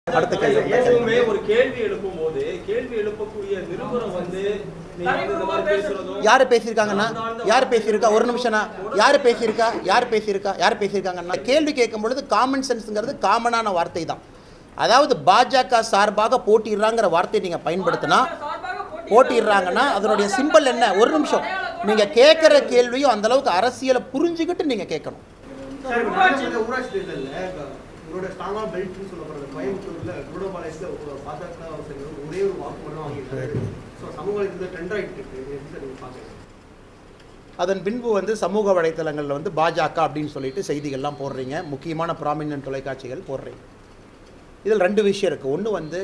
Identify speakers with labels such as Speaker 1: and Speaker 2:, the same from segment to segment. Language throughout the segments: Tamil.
Speaker 1: அடுத்த கேள்வி
Speaker 2: எப்பவுமே ஒரு கேள்வி எழுப்பும் போது கேள்வி எழுப்பக்கூடிய நிருபரம் வந்து நீங்க வந்து இந்த மாதிரி பேசுறதும்
Speaker 1: யார் பேசியிருக்காங்கன்னா யார் பேசியிருக்கா ஒரு நிமிஷம்னா யார் பேசியிருக்கா யார் பேசியிருக்கா யார் பேசியிருக்காங்கன்னா கேள்வி கேட்கும் பொழுது காமன் சென்ஸுங்கிறது காமனான வார்த்தை தான் அதாவது பாஜக சார்பாக போட்டிடுறாங்கிற வார்த்தையை நீங்கள் பயன்படுத்தினா போட்டிடுறாங்கன்னா அதனுடைய சிம்பல் என்ன ஒரு நிமிஷம் நீங்கள் கேட்குற கேள்வியும் அந்த அளவுக்கு அரசியலை புரிஞ்சுக்கிட்டு நீங்கள் கேட்கணும்
Speaker 3: சார் இப்ப நடந்த ஊராட்சி தேர்தலில் இவரோட ஸ்ட்ராங்கான பெல்ட்னு சொல்லப்படுற கோயம்புத்தூர்ல குருடபாளையத்துல பாஜக சரி, ஒரே ஒரு வாக்கு மட்டும் வாங்கியிருக்காரு ஸோ சமூக வலைத்தளத்தில் ட்ரெண்ட் ஆகிட்டு இருக்கு இது எப்படி சார் நீங்க பாக்குறீங்க
Speaker 1: அதன் பின்பு வந்து சமூக வலைத்தளங்களில் வந்து பாஜக அப்படின்னு சொல்லிட்டு செய்திகள்லாம் போடுறீங்க முக்கியமான ப்ராமினன்ட் தொலைக்காட்சிகள் போடுறீங்க இதில் ரெண்டு விஷயம் இருக்குது ஒன்று வந்து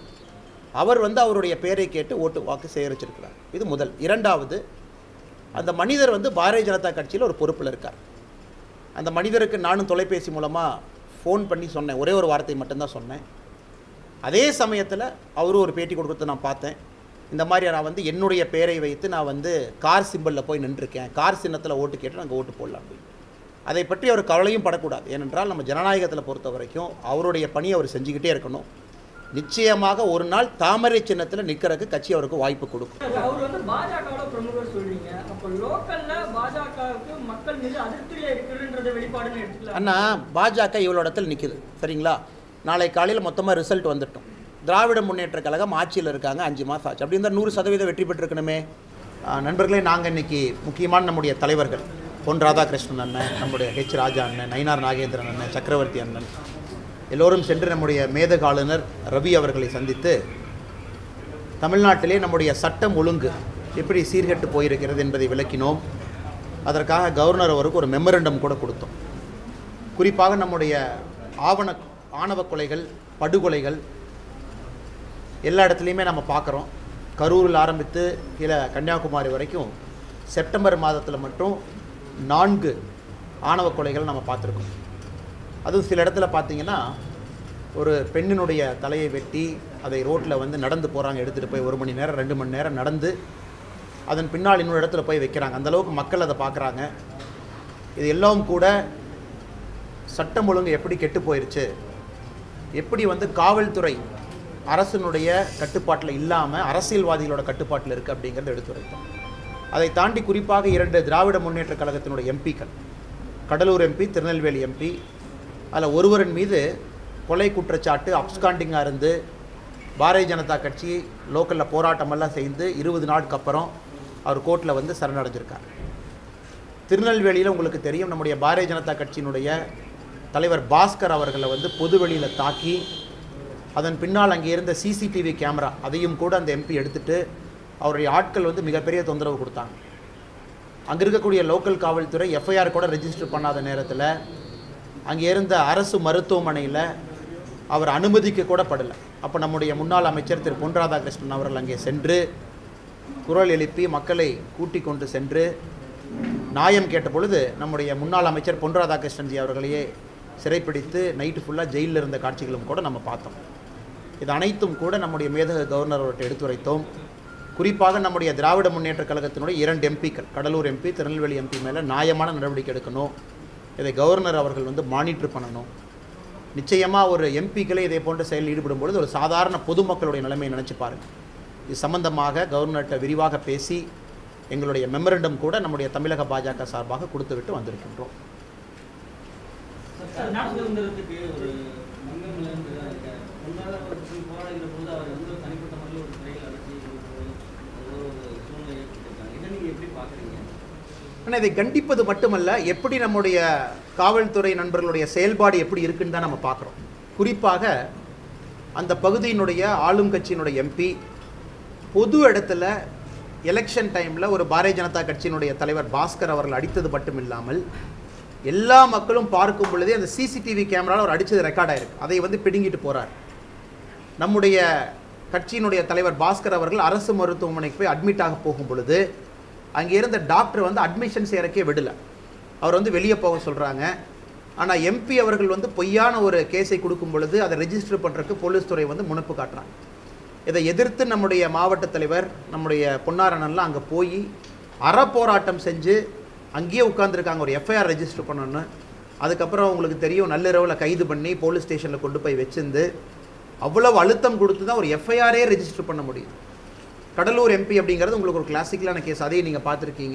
Speaker 1: அவர் வந்து அவருடைய பேரை கேட்டு ஓட்டு வாக்கு சேகரிச்சிருக்கிறார் இது முதல் இரண்டாவது அந்த மனிதர் வந்து பாரதிய ஜனதா கட்சியில் ஒரு பொறுப்பில் இருக்கார் அந்த மனிதருக்கு நானும் தொலைபேசி மூலமாக ஃபோன் பண்ணி சொன்னேன் ஒரே ஒரு வார்த்தை மட்டும்தான் சொன்னேன் அதே சமயத்தில் அவரும் ஒரு பேட்டி கொடுக்கறது நான் பார்த்தேன் இந்த மாதிரி நான் வந்து என்னுடைய பேரை வைத்து நான் வந்து கார் சிம்பிளில் போய் நின்றுருக்கேன் கார் சின்னத்தில் ஓட்டு கேட்டு நாங்கள் ஓட்டு போடலாம் அப்படின்னு அதை பற்றி அவர் கவலையும் படக்கூடாது ஏனென்றால் நம்ம ஜனநாயகத்தில் பொறுத்த வரைக்கும் அவருடைய பணியை அவர் செஞ்சுக்கிட்டே இருக்கணும் நிச்சயமாக ஒரு நாள் தாமரை சின்னத்தில் நிற்கிறதுக்கு கட்சி அவருக்கு வாய்ப்பு கொடுக்கும்
Speaker 4: அவர் வந்து பாஜகவோட பிரமுகர் சொல்றீங்க அப்போ லோக்கல்ல பாஜகவுக்கு மக்கள் மீது அதிருப்தியா இருக்குன்றத வெளிப்பாடுன்னு எடுத்துக்கலாம்
Speaker 1: அண்ணா பாஜக இவ்வளோ இடத்துல நிற்குது சரிங்களா நாளை காலையில் மொத்தமாக ரிசல்ட் வந்துட்டோம் திராவிட முன்னேற்ற கழகம் ஆட்சியில் இருக்காங்க அஞ்சு மாதம் ஆச்சு அப்படி இருந்தால் நூறு சதவீதம் வெற்றி பெற்றிருக்கணுமே ஆ, நண்பர்களே நாங்கள் இன்னைக்கு முக்கியமான நம்முடைய தலைவர்கள் பொன் ராதாகிருஷ்ணன் அண்ணன் நம்முடைய ஹெச் ராஜா அண்ணன் நயினார் நாகேந்திரன் அண்ணன் சக்கரவர்த்தி அண்ணன் எல்லோரும் சென்று நம்முடைய மேதக ஆளுநர் ரவி அவர்களை சந்தித்து தமிழ்நாட்டிலே நம்முடைய சட்டம் ஒழுங்கு எப்படி சீர்கெட்டு போயிருக்கிறது என்பதை விளக்கினோம் அதற்காக கவர்னர் அவருக்கு ஒரு மெமரண்டம் கூட கொடுத்தோம் குறிப்பாக நம்முடைய ஆவண ஆணவ கொலைகள் படுகொலைகள் எல்லா இடத்துலையுமே நம்ம பார்க்குறோம் கரூரில் ஆரம்பித்து கீழே கன்னியாகுமரி வரைக்கும் செப்டம்பர் மாதத்தில் மட்டும் நான்கு ஆணவ கொலைகள் நம்ம பார்த்துருக்கோம் அதுவும் சில இடத்துல பார்த்தீங்கன்னா ஒரு பெண்ணினுடைய தலையை வெட்டி அதை ரோட்டில் வந்து நடந்து போகிறாங்க எடுத்துகிட்டு போய் ஒரு மணி நேரம் ரெண்டு மணி நேரம் நடந்து அதன் பின்னால் இன்னொரு இடத்துல போய் வைக்கிறாங்க அந்த அளவுக்கு மக்கள் அதை பார்க்குறாங்க இது எல்லாம் கூட சட்டம் ஒழுங்கு எப்படி கெட்டு போயிருச்சு எப்படி வந்து காவல்துறை அரசினுடைய கட்டுப்பாட்டில் இல்லாமல் அரசியல்வாதிகளோட கட்டுப்பாட்டில் இருக்குது அப்படிங்கிறத எடுத்துரைத்தோம் அதை தாண்டி குறிப்பாக இரண்டு திராவிட முன்னேற்ற கழகத்தினுடைய எம்பிக்கள் கடலூர் எம்பி திருநெல்வேலி எம்பி அதில் ஒருவரின் மீது கொலை குற்றச்சாட்டு அப்ஸ்காண்டிங்காக இருந்து பாரதிய ஜனதா கட்சி லோக்கலில் போராட்டமெல்லாம் செய்து இருபது நாளுக்கு அப்புறம் அவர் கோர்ட்டில் வந்து சரணடைஞ்சிருக்கார் திருநெல்வேலியில் உங்களுக்கு தெரியும் நம்முடைய பாரதிய ஜனதா கட்சியினுடைய தலைவர் பாஸ்கர் அவர்களை வந்து பொதுவெளியில் தாக்கி அதன் பின்னால் அங்கே இருந்த சிசிடிவி கேமரா அதையும் கூட அந்த எம்பி எடுத்துட்டு அவருடைய ஆட்கள் வந்து மிகப்பெரிய தொந்தரவு கொடுத்தாங்க அங்கே இருக்கக்கூடிய லோக்கல் காவல்துறை எஃப்ஐஆர் கூட ரெஜிஸ்டர் பண்ணாத நேரத்தில் அங்கே இருந்த அரசு மருத்துவமனையில் அவர் அனுமதிக்க கூட படலை அப்போ நம்முடைய முன்னாள் அமைச்சர் திரு பொன் ராதாகிருஷ்ணன் அவர்கள் அங்கே சென்று குரல் எழுப்பி மக்களை கூட்டிக் கொண்டு சென்று நியாயம் கேட்ட பொழுது நம்முடைய முன்னாள் அமைச்சர் பொன் ராதாகிருஷ்ணன்ஜி அவர்களையே சிறைப்பிடித்து நைட்டு ஃபுல்லாக ஜெயிலில் இருந்த காட்சிகளும் கூட நம்ம பார்த்தோம் இது அனைத்தும் கூட நம்முடைய மேதக கவர்னர் அவர்கிட்ட எடுத்துரைத்தோம் குறிப்பாக நம்முடைய திராவிட முன்னேற்ற கழகத்தினுடைய இரண்டு எம்பிக்கள் கடலூர் எம்பி திருநெல்வேலி எம்பி மேலே நியாயமான நடவடிக்கை எடுக்கணும் இதை கவர்னர் அவர்கள் வந்து மானிட்டர் பண்ணணும் நிச்சயமாக ஒரு எம்பிக்களே இதே போன்ற செயலில் ஈடுபடும் பொழுது ஒரு சாதாரண பொதுமக்களுடைய நிலைமையை நினச்சி பாருங்க இது சம்பந்தமாக கவர்னர்கிட்ட விரிவாக பேசி எங்களுடைய மெமரண்டம் கூட நம்முடைய தமிழக பாஜக சார்பாக கொடுத்துவிட்டு வந்திருக்கின்றோம்
Speaker 5: சுதந்திரத்துக்கு ஒரு மங்கமில் இருந்து தான் இருக்கார் முன்னால ஒரு போராடுகிற போது அவர் வந்து தனிப்பட்ட முறையில் ஒரு சிறையில் அடைச்சி ஒரு ஒரு சூழ்நிலை ஏற்பட்டிருக்காங்க இதை நீங்கள் எப்படி பார்க்குறீங்க
Speaker 1: ஆனால் இதை கண்டிப்பது மட்டுமல்ல எப்படி நம்முடைய காவல்துறை நண்பர்களுடைய செயல்பாடு எப்படி இருக்குன்னு தான் நம்ம பார்க்குறோம் குறிப்பாக அந்த பகுதியினுடைய ஆளும் கட்சியினுடைய எம்பி பொது இடத்துல எலெக்ஷன் டைமில் ஒரு பாரதிய ஜனதா கட்சியினுடைய தலைவர் பாஸ்கர் அவர்கள் அடித்தது மட்டும் இல்லாமல் எல்லா மக்களும் பார்க்கும் பொழுதே அந்த சிசிடிவி கேமராவில் அவர் அடித்தது ரெக்கார்ட் ஆயிருக்கு அதை வந்து பிடுங்கிட்டு போகிறார் நம்முடைய கட்சியினுடைய தலைவர் பாஸ்கர் அவர்கள் அரசு மருத்துவமனைக்கு போய் அட்மிட் ஆக போகும் பொழுது அங்கே இருந்த டாக்டர் வந்து அட்மிஷன் செய்யறக்கே விடல அவர் வந்து வெளியே போக சொல்கிறாங்க ஆனால் எம்பி அவர்கள் வந்து பொய்யான ஒரு கேஸை கொடுக்கும் பொழுது அதை ரெஜிஸ்டர் பண்ணுறதுக்கு போலீஸ் துறை வந்து முனைப்பு காட்டுறாங்க இதை எதிர்த்து நம்முடைய மாவட்ட தலைவர் நம்முடைய பொன்னாரணன்லாம் அங்கே போய் அறப்போராட்டம் செஞ்சு அங்கேயே உட்காந்துருக்காங்க ஒரு எஃப்ஐஆர் ரெஜிஸ்டர் பண்ணணும்னு அதுக்கப்புறம் உங்களுக்கு தெரியும் நள்ளிரவில் கைது பண்ணி போலீஸ் ஸ்டேஷனில் கொண்டு போய் வச்சிருந்து அவ்வளவு அழுத்தம் கொடுத்து தான் ஒரு எஃப்ஐஆரே ரெஜிஸ்டர் பண்ண முடியும் கடலூர் எம்பி அப்படிங்கிறது உங்களுக்கு ஒரு கிளாசிக்கலான கேஸ் அதையும் நீங்கள் பார்த்துருக்கீங்க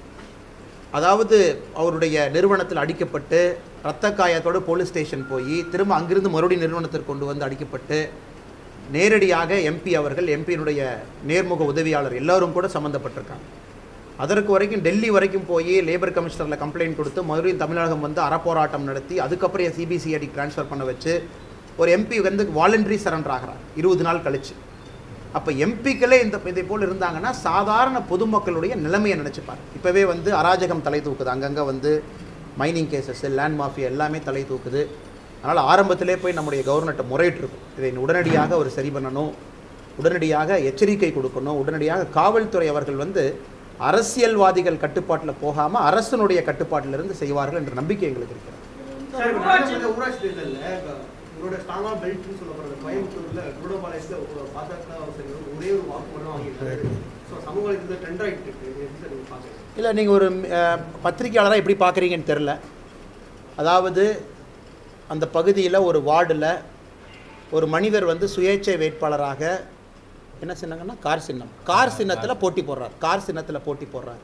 Speaker 1: அதாவது அவருடைய நிறுவனத்தில் அடிக்கப்பட்டு ரத்த காயத்தோட போலீஸ் ஸ்டேஷன் போய் திரும்ப அங்கிருந்து மறுபடியும் நிறுவனத்திற்கு கொண்டு வந்து அடிக்கப்பட்டு நேரடியாக எம்பி அவர்கள் எம்பியினுடைய நேர்முக உதவியாளர் எல்லாரும் கூட சம்மந்தப்பட்டிருக்காங்க அதற்கு வரைக்கும் டெல்லி வரைக்கும் போய் லேபர் கமிஷனரில் கம்ப்ளைண்ட் கொடுத்து மறுபடியும் தமிழகம் வந்து அறப்போராட்டம் நடத்தி அதுக்கப்புறம் சிபிசிஐடி ட்ரான்ஸ்ஃபர் பண்ண வச்சு ஒரு எம்பி வந்து வாலண்டரி சரண்டர் ஆகிறார் இருபது நாள் கழிச்சு அப்போ எம்பிக்களே இந்த இதை போல் இருந்தாங்கன்னா சாதாரண பொதுமக்களுடைய நிலைமையை நினச்சிப்பார் இப்போவே வந்து அராஜகம் தலை தூக்குது அங்கங்கே வந்து மைனிங் கேசஸ் லேண்ட் மாஃபியா எல்லாமே தலை தூக்குது அதனால் ஆரம்பத்திலே போய் நம்முடைய கவர்னர்கிட்ட முறையிட்டிருக்கும் இதை உடனடியாக அவர் சரி பண்ணணும் உடனடியாக எச்சரிக்கை கொடுக்கணும் உடனடியாக காவல்துறை அவர்கள் வந்து அரசியல்வாதிகள் கட்டுப்பாட்டில் போகாமல் அரசனுடைய கட்டுப்பாட்டிலிருந்து செய்வார்கள் என்ற நம்பிக்கை எங்களுக்கு இருக்கிறது
Speaker 3: சார் இப்ப நடைபெற்ற ஊராட்சி தேர்தல்ல க- உங்களோட ஸ்ட்ராங்கா பெல்ட்னு சொல்லப்படுற கோயம்புத்தூர்ல குருடபாளையத்துல பாஜக சேர்ந்தவங்க ஒரே ஒரு வாக்கு மட்டும் வாங்கியிருக்காங்க ஸோ சமூக இது ட்ரெண்ட் ஆகிட்டு இருக்கு இது எப்படி சார் நீங்க பாக்குறீங்க
Speaker 1: இல்லை நீங்கள் ஒரு அஹ், பத்திரிக்கையாளராக எப்படி பார்க்குறீங்கன்னு தெரில அதாவது அந்த பகுதியில் ஒரு வார்டில் ஒரு மனிதர் வந்து சுயேட்சை வேட்பாளராக என்ன சின்னங்கன்னா கார் சின்னம் கார் சின்னத்தில் போட்டி போடுறார் கார் சின்னத்தில் போட்டி போடுறார்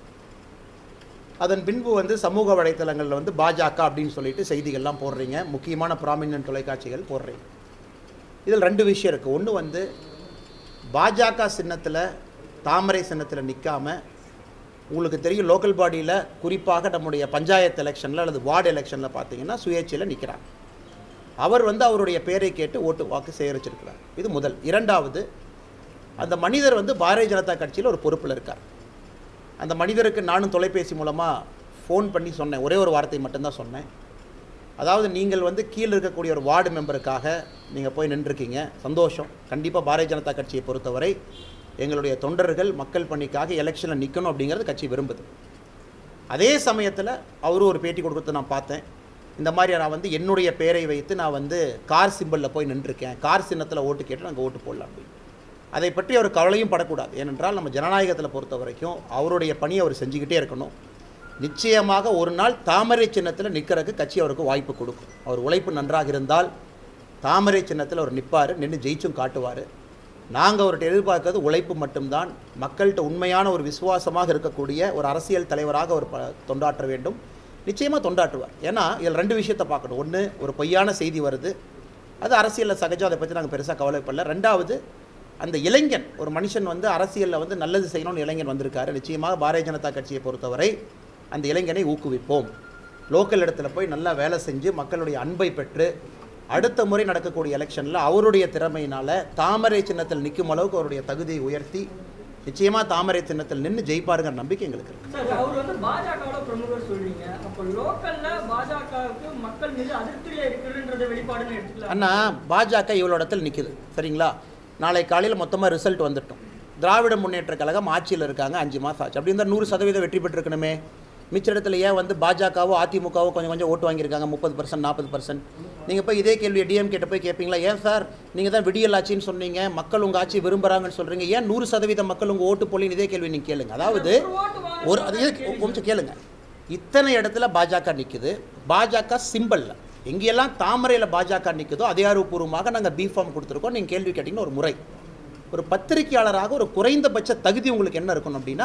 Speaker 1: அதன் பின்பு வந்து சமூக வலைத்தளங்களில் வந்து பாஜக அப்படின்னு சொல்லிட்டு செய்திகள்லாம் போடுறீங்க முக்கியமான ப்ராமினன்ட் தொலைக்காட்சிகள் போடுறீங்க இதில் ரெண்டு விஷயம் இருக்குது ஒன்று வந்து பாஜக சின்னத்தில் தாமரை சின்னத்தில் நிற்காம உங்களுக்கு தெரியும் லோக்கல் பாடியில் குறிப்பாக நம்முடைய பஞ்சாயத்து எலெக்ஷனில் அல்லது வார்டு எலெக்ஷனில் பார்த்தீங்கன்னா சுயேட்சையில் நிற்கிறார் அவர் வந்து அவருடைய பேரை கேட்டு ஓட்டு வாக்கு சேகரிச்சிருக்கிறார் இது முதல் இரண்டாவது அந்த மனிதர் வந்து பாரதிய ஜனதா கட்சியில் ஒரு பொறுப்பில் இருக்கார் அந்த மனிதருக்கு நானும் தொலைபேசி மூலமாக ஃபோன் பண்ணி சொன்னேன் ஒரே ஒரு வார்த்தை மட்டும்தான் சொன்னேன் அதாவது நீங்கள் வந்து கீழே இருக்கக்கூடிய ஒரு வார்டு மெம்பருக்காக நீங்கள் போய் நின்றுருக்கீங்க சந்தோஷம் கண்டிப்பாக பாரதிய ஜனதா கட்சியை பொறுத்தவரை எங்களுடைய தொண்டர்கள் மக்கள் பணிக்காக எலெக்ஷனில் நிற்கணும் அப்படிங்கிறது கட்சி விரும்புது அதே சமயத்தில் அவரும் ஒரு பேட்டி கொடுக்கறது நான் பார்த்தேன் இந்த மாதிரி நான் வந்து என்னுடைய பேரை வைத்து நான் வந்து கார் சிம்பிளில் போய் நின்றுருக்கேன் கார் சின்னத்தில் ஓட்டு கேட்டு நாங்கள் ஓட்டு போடலாம் அப்படின்னு அதை பற்றி அவர் கவலையும் படக்கூடாது ஏனென்றால் நம்ம ஜனநாயகத்தில் பொறுத்த வரைக்கும் அவருடைய பணியை அவர் செஞ்சுக்கிட்டே இருக்கணும் நிச்சயமாக ஒரு நாள் தாமரை சின்னத்தில் நிற்கிறதுக்கு கட்சி அவருக்கு வாய்ப்பு கொடுக்கும் அவர் உழைப்பு நன்றாக இருந்தால் தாமரை சின்னத்தில் அவர் நிற்பார் நின்று ஜெயிச்சும் காட்டுவார் நாங்கள் அவர்கிட்ட எதிர்பார்க்கறது உழைப்பு மட்டும்தான் மக்கள்கிட்ட உண்மையான ஒரு விசுவாசமாக இருக்கக்கூடிய ஒரு அரசியல் தலைவராக அவர் ப தொண்டாற்ற வேண்டும் நிச்சயமாக தொண்டாற்றுவார் ஏன்னா இதில் ரெண்டு விஷயத்தை பார்க்கணும் ஒன்று ஒரு பொய்யான செய்தி வருது அது அரசியலில் சகஜம் அதை பற்றி நாங்கள் பெருசாக கவலைப்படல ரெண்டாவது அந்த இளைஞன் ஒரு மனுஷன் வந்து அரசியலில் வந்து நல்லது செய்யணும்னு இளைஞன் வந்திருக்காரு நிச்சயமாக பாரதிய ஜனதா கட்சியை பொறுத்தவரை அந்த இளைஞனை ஊக்குவிப்போம் லோக்கல் இடத்துல போய் நல்லா வேலை செஞ்சு மக்களுடைய அன்பை பெற்று அடுத்த முறை நடக்கக்கூடிய எலெக்ஷனில் அவருடைய திறமையினால் தாமரை சின்னத்தில் நிற்கும் அளவுக்கு அவருடைய தகுதியை உயர்த்தி நிச்சயமாக தாமரை சின்னத்தில் நின்று ஜெயிப்பாருங்கிற நம்பிக்கை எங்களுக்கு இருக்கு
Speaker 4: சார் அவர் வந்து பாஜகவோட பிரமுகர் சொல்றீங்க அப்ப லோக்கல்ல பாஜகவுக்கு மக்கள் மீது அதிருப்தியா இருக்குன்றத வெளிப்பாடுன்னு எடுத்துக்கலாம்
Speaker 1: அண்ணா பாஜக இவ்வளோ இடத்துல நிற்குது சரிங்களா நாளை காலையில் மொத்தமாக ரிசல்ட் வந்துட்டோம் திராவிட முன்னேற்ற கழகம் ஆட்சியில் இருக்காங்க அஞ்சு மாதம் ஆச்சு அப்படி இருந்தால் நூறு சதவீதம் வெற்றி பெற்றிருக்கணுமே மிச்ச இடத்துல ஏன் வந்து பாஜகவோ அதிமுகவோ கொஞ்சம் கொஞ்சம் ஓட்டு வாங்கியிருக்காங்க முப்பது பர்சன்ட் நாற்பது பர்சன்ட் நீங்கள் போய் இதே கேள்வி டிஎம் கிட்ட போய் கேட்பீங்களா ஏன் சார் நீங்கள் தான் விடியல் ஆட்சின்னு சொன்னீங்க மக்கள் உங்கள் ஆட்சி விரும்புகிறாங்கன்னு சொல்கிறீங்க ஏன் நூறு சதவீதம் மக்கள் உங்கள் ஓட்டு போலின்னு இதே கேள்வி நீங்கள் கேளுங்க அதாவது ஒரு அது எதுக்கு- ஒரு நிமிஷம் கேளுங்க இத்தனை இடத்துல பாஜக நிற்குது பாஜக சிம்பிளில் எங்கெல்லாம் தாமரையில் பாஜக நிற்குதோ அதிகாரப்பூர்வமாக நாங்கள் பிஃபார்ம் கொடுத்துருக்கோம் நீங்கள் கேள்வி கேட்டிங்கன்னா ஒரு முறை ஒரு பத்திரிக்கையாளராக ஒரு குறைந்தபட்ச தகுதி உங்களுக்கு என்ன இருக்கணும் அப்படின்னா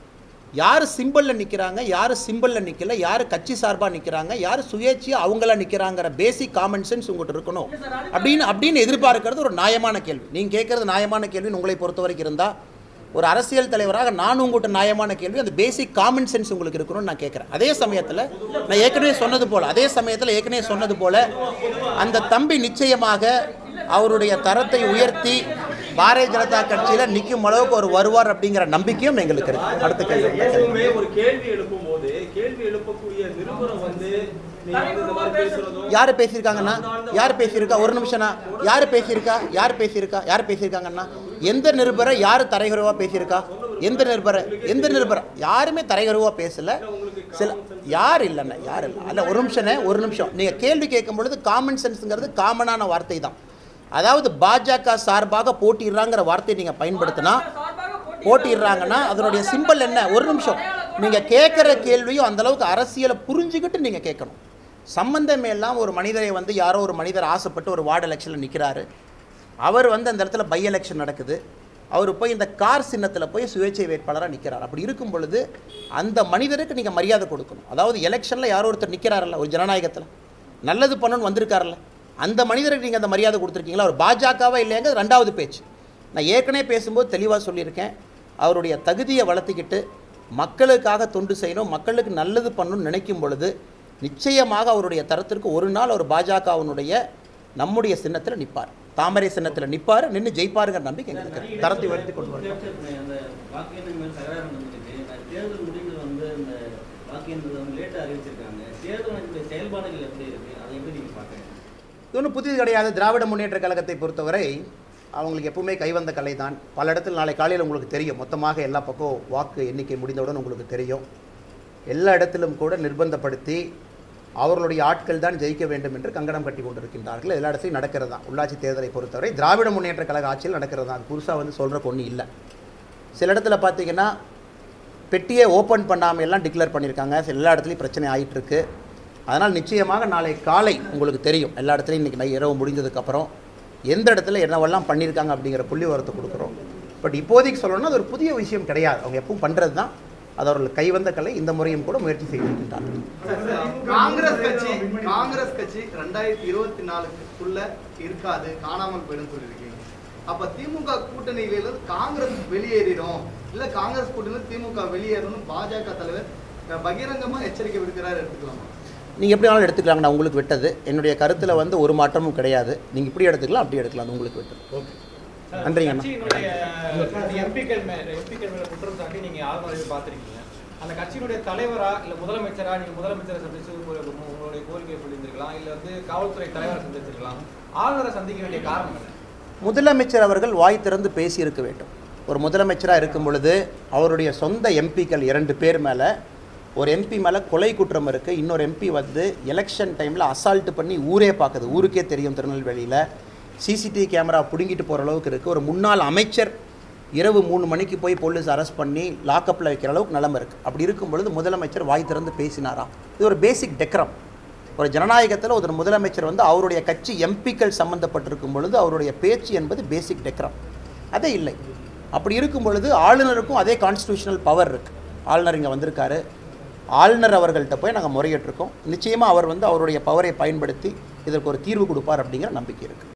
Speaker 1: யார் சிம்பிளில் நிற்கிறாங்க யார் சிம்பிளில் நிற்கல யார் கட்சி சார்பாக நிற்கிறாங்க யார் சுயேட்சையாக அவங்கள நிற்கிறாங்கிற பேசிக் காமன் சென்ஸ் உங்கள்கிட்ட இருக்கணும் அப்படின்னு அப்படின்னு எதிர்பார்க்கறது ஒரு நியாயமான கேள்வி நீங்கள் கேட்குறது நியாயமான கேள்வின்னு உங்களை பொறுத்த வரைக்கும் இருந்தால் ஒரு அரசியல் தலைவராக நான் உங்கள்கிட்ட நியாயமான கேள்வி அந்த பேசிக் காமன் சென்ஸ் உங்களுக்கு இருக்கணும்னு நான் கேட்குறேன் அதே சமயத்தில் நான் ஏற்கனவே சொன்னது போல் அதே சமயத்தில் ஏற்கனவே சொன்னது போல் அந்த தம்பி நிச்சயமாக அவருடைய தரத்தை உயர்த்தி பாரதிய ஜனதா கட்சியில் நிற்கும் அளவுக்கு அவர் வருவார் அப்படிங்கிற நம்பிக்கையும் எங்களுக்கு இருக்கு அடுத்த கேள்வி
Speaker 2: எப்பவுமே ஒரு கேள்வி எழுப்பும் போது கேள்வி எழுப்பக்கூடிய நிருபரம் வந்து நீங்க வந்து இந்த மாதிரி பேசுறதும்
Speaker 1: யார் பேசியிருக்காங்கண்ணா யார் பேசியிருக்கா ஒரு நிமிஷம்ண்ணா யார் பேசியிருக்கா யார் பேசியிருக்கா யார் பேசியிருக்காங்கண்ணா எந்த நிருபரை யார் தரைகுறவா பேசியிருக்கா எந்த நிருபரை எந்த நிருபரை யாருமே தரைகுறவா பேசல சில யார் இல்லைண்ணா யார் இல்லை அல்ல ஒரு நிமிஷம்ண்ணே ஒரு நிமிஷம் நீங்கள் கேள்வி கேட்கும் பொழுது காமன் சென்ஸுங்கிறது காமனான வார்த்தை தான் அதாவது பாஜக சார்பாக போட்டிடுறாங்கிற வார்த்தையை நீங்கள் பயன்படுத்தினா போட்டிடுறாங்கன்னா அதனுடைய சிம்பல் என்ன ஒரு நிமிஷம் நீங்கள் கேட்குற கேள்வியும் அந்த அளவுக்கு அரசியலை புரிஞ்சுக்கிட்டு நீங்கள் கேட்கணும் சம்பந்தமே எல்லாம் ஒரு மனிதரை வந்து யாரோ ஒரு மனிதர் ஆசைப்பட்டு ஒரு வார்டு எலெக்ஷனில் நிற்கிறாரு அவர் வந்து அந்த இடத்துல பை எலெக்ஷன் நடக்குது அவர் போய் இந்த கார் சின்னத்தில் போய் சுயேட்சை வேட்பாளராக நிற்கிறார் அப்படி இருக்கும் பொழுது அந்த மனிதருக்கு நீங்கள் மரியாதை கொடுக்கணும் அதாவது எலெக்ஷனில் யாரோ ஒருத்தர் நிற்கிறாரல்ல ஒரு ஜனநாயகத்தில் நல்லது பண்ணணும்னு வந்திருக்காருல்ல அந்த மனிதருக்கு நீங்கள் அந்த மரியாதை கொடுத்துருக்கீங்களா அவர் பாஜகவா இல்லையாங்க ரெண்டாவது பேச்சு நான் ஏற்கனவே பேசும்போது தெளிவாக சொல்லியிருக்கேன் அவருடைய தகுதியை வளர்த்துக்கிட்டு மக்களுக்காக தொண்டு செய்யணும் மக்களுக்கு நல்லது பண்ணணும்னு நினைக்கும் பொழுது நிச்சயமாக அவருடைய தரத்திற்கு ஒரு நாள் அவர் பாஜகவினுடைய நம்முடைய சின்னத்தில் நிற்பார் தாமரை சின்னத்தில் நிற்பார் நின்று ஜெயிப்பாருங்கிற நம்பிக்கை எங்களுக்கு இருக்கு. தரத்தை உயர்த்தி கொண்டு வரணும்
Speaker 5: அந்த வாக்கு எண்ணம் மேல் தகராறு நடந்துருக்கு நான் தேர்தல் முடிவுகள் வந்து இந்த வாக்கு எண்ணத்தை வந்து லேட்டாக அறிவிச்சிருக்காங்க தேர்தல் நடக்கிற செயல்பாடுகள் எப்படி இருக்கு அதை எப்படி நீங்க பார்க்குறீங்க
Speaker 1: இது ஒன்றும் புதிது கிடையாது திராவிட முன்னேற்ற கழகத்தை பொறுத்தவரை அவங்களுக்கு எப்பவுமே கைவந்த கலை தான் பல இடத்துல நாளை காலையில் உங்களுக்கு தெரியும் மொத்தமாக எல்லா பக்கம் வாக்கு எண்ணிக்கை முடிந்தவுடன் உங்களுக்கு தெரியும் எல்லா இடத்திலும் கூட நிர்பந்தப்படுத்தி அவர்களுடைய ஆட்கள் தான் ஜெயிக்க வேண்டும் என்று கங்கணம் கட்டி கொண்டிருக்கின்றார்கள் எல்லா இடத்துலையும் நடக்கிறது தான் உள்ளாட்சி தேர்தலை பொறுத்தவரை திராவிட முன்னேற்ற கழக ஆட்சியில் நடக்கிறது தான் அது புதுசாக வந்து சொல்கிறக்கு ஒன்றும் இல்லை சில இடத்துல பார்த்தீங்கன்னா பெட்டியை ஓப்பன் பண்ணாமல் எல்லாம் டிக்ளேர் பண்ணியிருக்காங்க சில எல்லா இடத்துலையும் பிரச்சனை ஆயிட்டு இருக்கு அதனால் நிச்சயமாக நாளை காலை உங்களுக்கு தெரியும் எல்லா இடத்துலையும் இன்றைக்கி நை இரவு முடிஞ்சதுக்கப்புறம் எந்த இடத்துல என்னவெல்லாம் பண்ணியிருக்காங்க அப்படிங்கிற புள்ளி வரத்தை கொடுக்குறோம் பட் இப்போதைக்கு சொல்லணும்னா அது ஒரு புதிய விஷயம் கிடையாது அவங்க எப்பவும் பண்ணுறது தான் அது அவர்கள் கைவந்த கலை இந்த முறையும் கூட முயற்சி செய்திருக்கின்றார்கள்
Speaker 3: காங்கிரஸ் கட்சி காங்கிரஸ் கட்சி ரெண்டாயிரத்தி இருபத்தி நாலுக்குள்ள இருக்காது காணாமல் போயிடும் சொல்லியிருக்கீங்க அப்ப திமுக கூட்டணியில காங்கிரஸ் வெளியேறிடும் இல்ல காங்கிரஸ் கூட்டணியில திமுக வெளியேறணும் பாஜக தலைவர் அஹ், பகிரங்கமா எச்சரிக்கை விடுக்கிறார் எடுத்துக்கலாமா
Speaker 1: நீங்கள் எப்படி வேணாலும் எடுத்துக்கலாங்க நான் உங்களுக்கு விட்டது என்னுடைய கருத்தில் வந்து ஒரு மாற்றமும் கிடையாது நீங்கள் இப்படி எடுத்துக்கலாம் அப்படி எடுக்கலாம் அது உங்களுக்கு விட்டது நன்றிங்க அண்ணா.
Speaker 6: கட்சியினுடைய எம்பிக்கள் மேல எம்பிக்கள் மேல குற்றம் சாட்டி நீங்க ஆளுநரை பார்த்திருக்கீங்க அந்த கட்சியினுடைய தலைவரா இல்ல முதலமைச்சரா நீங்க முதலமைச்சரை சந்திச்சு ஒரு- உங்க- உங்களுடைய கோரிக்கையை சொல்லியிருந்திருக்கலாம் இல்ல வந்து காவல்துறை தலைவரை சந்திச்சிருக்கலாம் ஆளுநரை சந்திக்க வேண்டிய காரணம் என்ன
Speaker 1: முதலமைச்சர் அவர்கள் வாய் திறந்து பேசியிருக்க வேண்டும் ஒரு முதலமைச்சராக இருக்கும் பொழுது அவருடைய சொந்த எம்பிக்கள் இரண்டு பேர் மேலே ஒரு எம்பி மேலே கொலை குற்றம் இருக்குது இன்னொரு எம்பி வந்து எலெக்ஷன் டைமில் அசால்ட் பண்ணி ஊரே பார்க்குது ஊருக்கே தெரியும் திருநெல்வேலியில் சிசிடிவி கேமரா பிடுங்கிட்டு போகிற அளவுக்கு இருக்குது ஒரு முன்னாள் அமைச்சர் இரவு மூணு மணிக்கு போய் போலீஸ் அரெஸ்ட் பண்ணி லாக்கப்பில் வைக்கிற அளவுக்கு நிலைமை இருக்குது அப்படி இருக்கும் பொழுது முதலமைச்சர் வாய் திறந்து பேசினாராம் இது ஒரு பேசிக் டெக்கரம் ஒரு ஜனநாயகத்தில் ஒரு முதலமைச்சர் வந்து அவருடைய கட்சி எம்பிக்கள் சம்பந்தப்பட்டிருக்கும் பொழுது அவருடைய பேச்சு என்பது பேசிக் டெக்ரம் அதே இல்லை அப்படி இருக்கும் பொழுது ஆளுநருக்கும் அதே கான்ஸ்டியூஷனல் பவர் இருக்குது ஆளுநர் இங்கே வந்திருக்காரு ஆளுநர் அவர்கள்ட்ட போய் நாங்கள் முறையிட்டிருக்கோம் நிச்சயமாக அவர் வந்து அவருடைய பவரை பயன்படுத்தி இதற்கு ஒரு தீர்வு கொடுப்பார் அப்படிங்கிற நம்பிக்கை இருக்குது